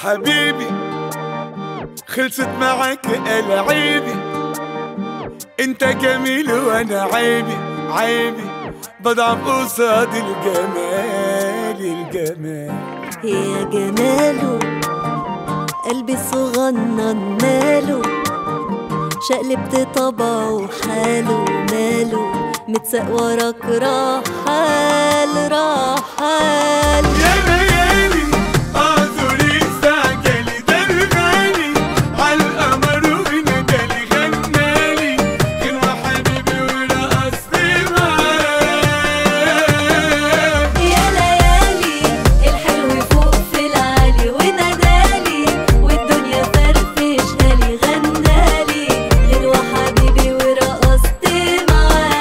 حبيبي خلصت معك العيبي انت جميل وانا عيبي عيبي بضعف قصاد الجمال الجمال يا جماله قلبي الصغنن ماله شقلبت طبعه حاله ماله متساق وراك رحال رحال يا ليالي اعذري استعجلي ده الغالي عالقمر ونجالي غنالي كان حبيبي ورقصت معاه يا ليالي الحلو فوق في العالي ونادالي والدنيا فرفشها لي غنالي غير وحبيبي ورقصت معاه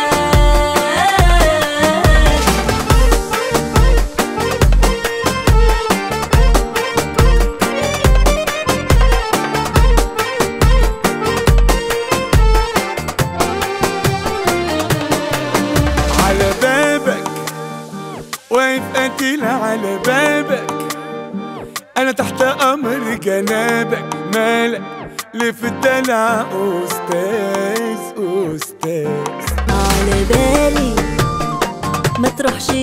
على بابك واقف قتيل على بابك انا تحت امر جنابك مالك ليه في الدلع استاذ استاذ على بالي ما تروحش